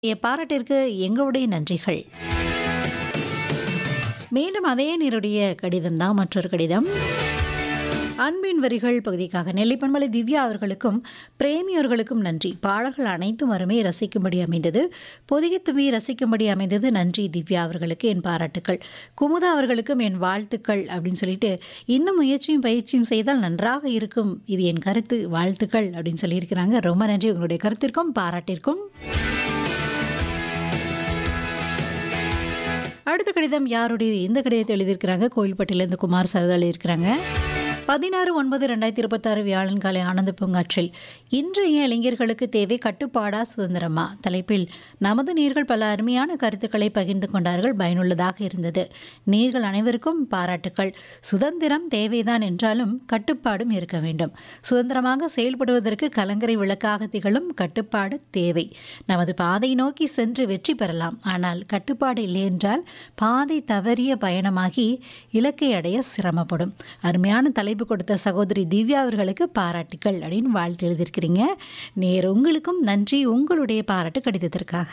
என் பாராட்டிற்கு எங்களுடைய நன்றிகள் மீண்டும் அதே நீருடைய கடிதம் தான் மற்றொரு கடிதம் அன்பின் வரிகள் பகுதிக்காக நெல்லிப்பன்மலை திவ்யா அவர்களுக்கும் பிரேமி அவர்களுக்கும் நன்றி பாடல்கள் அனைத்தும் அருமே ரசிக்கும்படி அமைந்தது பொதிகத்துமே ரசிக்கும்படி அமைந்தது நன்றி திவ்யா அவர்களுக்கு என் பாராட்டுக்கள் குமுதா அவர்களுக்கும் என் வாழ்த்துக்கள் அப்படின்னு சொல்லிட்டு இன்னும் முயற்சியும் பயிற்சியும் செய்தால் நன்றாக இருக்கும் இது என் கருத்து வாழ்த்துக்கள் அப்படின்னு சொல்லியிருக்கிறாங்க ரொம்ப நன்றி உங்களுடைய கருத்திற்கும் பாராட்டிற்கும் அடுத்த கடிதம் யாருடைய இந்த கடிதத்தை எழுதியிருக்கிறாங்க கோயில்பட்டியிலேருந்து குமார் சரதால் இருக்கிறாங்க பதினாறு ஒன்பது ரெண்டாயிரத்தி இருபத்தாறு வியாழன் காலை ஆனந்த பூங்காற்றில் இன்றைய இளைஞர்களுக்கு தேவை கட்டுப்பாடா சுதந்திரமா தலைப்பில் நமது நீர்கள் பல அருமையான கருத்துக்களை பகிர்ந்து கொண்டார்கள் பயனுள்ளதாக இருந்தது நீர்கள் அனைவருக்கும் பாராட்டுக்கள் சுதந்திரம் தேவைதான் என்றாலும் கட்டுப்பாடும் இருக்க வேண்டும் சுதந்திரமாக செயல்படுவதற்கு கலங்கரை விளக்காக திகழும் கட்டுப்பாடு தேவை நமது பாதை நோக்கி சென்று வெற்றி பெறலாம் ஆனால் கட்டுப்பாடு இல்லை என்றால் பாதை தவறிய பயணமாகி இலக்கை அடைய சிரமப்படும் அருமையான தலைப்பு கொடுத்த சகோதரி திவ்யா அவர்களுக்கு பாராட்டுக்கள் அப்படின்னு வாழ்த்து எழுதியிருக்கிறீங்க நேர் உங்களுக்கும் நன்றி உங்களுடைய பாராட்டு கடிதத்திற்காக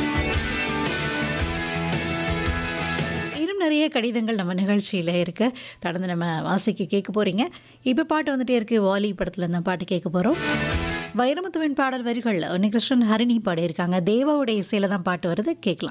இன்னும் நிறைய கடிதங்கள் நம்ம நிகழ்ச்சியில் இருக்கு தொடர்ந்து நம்ம வாசிக்க கேட்க போறீங்க இப்போ பாட்டு வந்துட்டே இருக்கு வாலி படத்தில் இந்த பாட்டு கேட்க போகிறோம் வைரமுத்துவின் பாடல் வரிகள் உன்னிகிருஷ்ணன் ஹரிணி பாடியிருக்காங்க தேவாவுடைய இசையில தான் பாட்டு வருது கேட்கலாம்